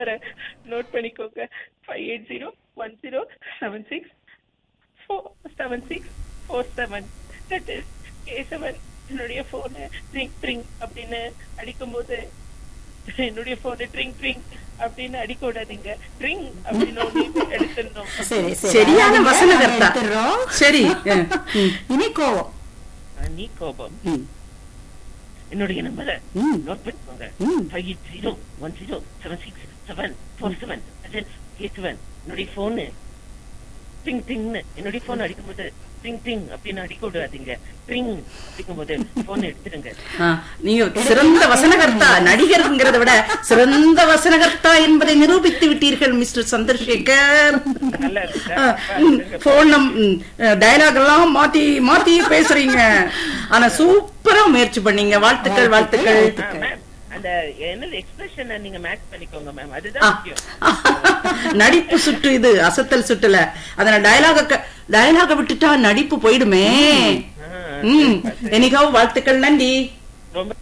Note பண்ணிக்கோங்க five eight zero one zero seven six four seven six four seven that is Kesavan என்னுடைய phone drink drink அப்படின்னு அடிக்கும்போது என்னுடைய phone drink drink அப்படின்னு அடிக்க விடாதீங்க ட்ரிங் அப்படின்னு ஒண்ணு எடுத்துடணும் சரி சரி சரியான அதை வசனகர்த்தா. எடுத்துடுறோம். சரி அஹ், ம், இனி கோவம் ஆஹ், நீ கோபம் ம், என்னுடைய நம்பரை ம். நோட் பண்ணிக்கோங்க ம். Five eight zero one zero seven six seven four seven கேட்டுவன் என்னுடைய போனு டிங் டிங்னு என்னுடைய போன் அடிக்கும்போது டிங் டிங் அப்படின்னு அடிக்க விடாதீங்க டிங் அடிக்கும்போது போன் எடுத்துடுங்க ஆ, நீங்க சிறந்த வசனகர்த்தா நடிகர்ங்கிறத விட சிறந்த வசனகர்த்தா என்பதை நிரூபித்து விட்டீர்கள் மிஸ்டர் சந்திரசேகர் நல்லா இருக்கா? போன் டயலாக் எல்லாம் மாத்தி மாத்தி பேசுறீங்க ஆனா சூப்பரா முயற்சி பண்ணீங்க வாழ்த்துக்கள் வாழ்த்துக்கள் ஆ, ma'am, அந்த என்னது எக்ஸ்பிரஷனை நீங்க மேட்ச் பண்ணிக்கோங்க மேம் ஆ. அதுதான் முக்கியம் நடிப்பு சுற்று இது அசத்தல் சுற்றுல அதன டயலாக டயலாக விட்டுட்டா நடிப்பு போயிடுமே ஆ, ம் எனிகாவ் வாழ்த்துக்கள் நன்றி ரொம்ப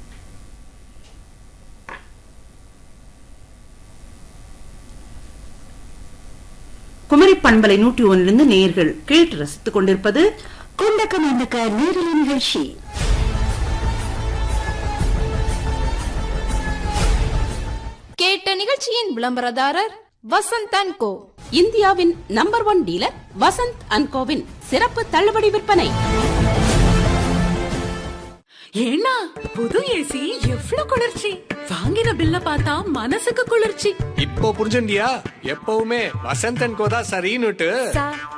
குமரி பண்பலை நூற்றி ஒன்றிலிருந்து நேயர்கள் கேட்டு ரசித்துக் கொண்டிருப்பது குண்டக்க மண்டக்க நேரலை நிகழ்ச்சி கேட்ட நிகழ்ச்சியின் விளம்பரதாரர் வசந்த் அண்ட் கோ இந்தியாவின் number one dealer Vasanth and கோவின் சிறப்பு தள்ளுபடி விற்பனை ஏன்னா புது ஏசி எவ்ளோ குளிர்ச்சி வாங்கின பில்ல பார்த்தா மனசுக்கு குளிர்ச்சி இப்போ புரிஞ்சுண்டியா எப்பவுமே வசந்தன் கோதா சரின்னுட்டு